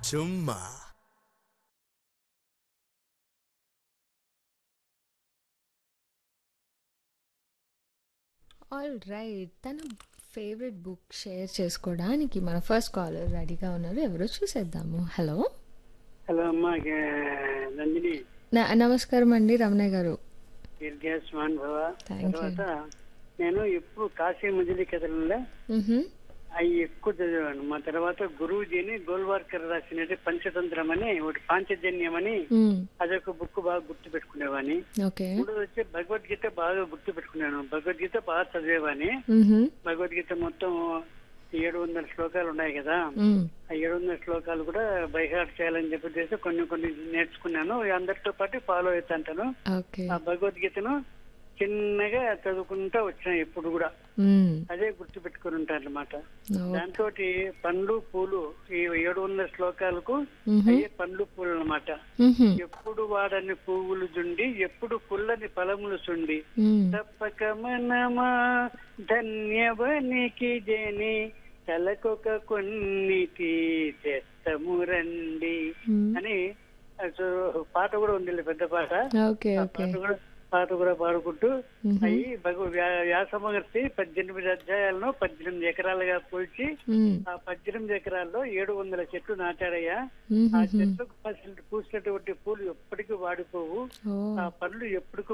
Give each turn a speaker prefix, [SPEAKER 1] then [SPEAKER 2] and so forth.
[SPEAKER 1] చుమ్మా
[SPEAKER 2] all right తన favourite book share చేసుకోవడానికి మన ఫస్ట్ కాలర్ రెడీగా ఉన్నారు ఎవరో చూసేద్దాము హలో
[SPEAKER 3] హలో అమ్మా గే- నందిని
[SPEAKER 2] న- నమస్కారం అండి రమణయ్య గారు
[SPEAKER 3] దీర్ఘాస్మాన్ భవ
[SPEAKER 2] Thank you.
[SPEAKER 3] తర్వాత నేను ఎప్పుడు కాశీ మజిలీ కథలలో
[SPEAKER 2] మ్హూ.
[SPEAKER 3] అవి ఎక్కువ చదివాను మా తర్వాత గురువుజీని గోల్వార్కర్ రాసిన పంచతంత్రం అని ఒకటి పాంచజన్యం అని
[SPEAKER 2] మ్,
[SPEAKER 3] అదొక బుక్ బాగా గుర్తు పెట్టుకునేవాని
[SPEAKER 2] ఓకే
[SPEAKER 3] మూడోది వచ్చి భగవద్గీత బాగా గుర్తు పెట్టుకున్నాను భగవద్గీత బాగా చదివేవాని
[SPEAKER 2] మ్హూ.
[SPEAKER 3] భగవద్గీత మొత్తం ఏడు వందల శ్లోకాలు ఉన్నాయి కదా
[SPEAKER 2] మ్,
[SPEAKER 3] ఆ ఏడు వందల శ్లోకాలు కూడా బైహార్ట్ చేయాలని చెప్పేసి కొన్ని కొన్ని నేర్చుకున్నాను అందరితో పాటు ఫాలో అవుతాంటాను
[SPEAKER 2] ఓకే
[SPEAKER 3] ఆ భగవద్గీతను చిన్నగా చదువుకుంటా వచ్చిన ఎప్పుడు కూడా
[SPEAKER 2] మ్,
[SPEAKER 3] అదే గుర్తు పెట్టుకుని ఉంటాను అనమాట
[SPEAKER 2] ఓ,
[SPEAKER 3] దాంతో పండ్లు పూలు ఈ ఏడు వందల శ్లోకాలకు
[SPEAKER 2] మ్హూ.
[SPEAKER 3] అయ్యే పండ్లు పూలు అనమాట
[SPEAKER 2] మ్హూ.
[SPEAKER 3] ఎప్పుడు వాడని పువ్వులు జుండి ఎప్పుడు పుల్లని ఫలములు సుండి
[SPEAKER 2] మ్,
[SPEAKER 3] తప్పక మనమా ధన్యవనికి జని తలకొక కొన్నిటి తెత్తము రండి
[SPEAKER 2] మ్.
[SPEAKER 3] అని అసలు పాట కూడా ఉంది పెద్ద పాట
[SPEAKER 2] ఓకే
[SPEAKER 3] ఆ
[SPEAKER 2] ఓకే
[SPEAKER 3] పాట కూడా పాట కూడా పాడుకుంటూ
[SPEAKER 2] మ్హూ.
[SPEAKER 3] అవి భగవ వ్యా- వ్యాసమహర్షి పద్దెనిమిది అధ్యాయాలను పద్దెనిమిది ఎకరాలుగా పోల్చి
[SPEAKER 2] మ్,
[SPEAKER 3] ఆ పద్దెనిమిది ఎకరాల్లో ఏడు వందల చెట్లు నాటాడయ్యా
[SPEAKER 2] మ్హూ.
[SPEAKER 3] ఆ చెట్లకు పూసినటువంటి పూలు ఎప్పటికీ వాడిపోవు
[SPEAKER 2] ఓ
[SPEAKER 3] ఆ పనులు ఎప్పటికీ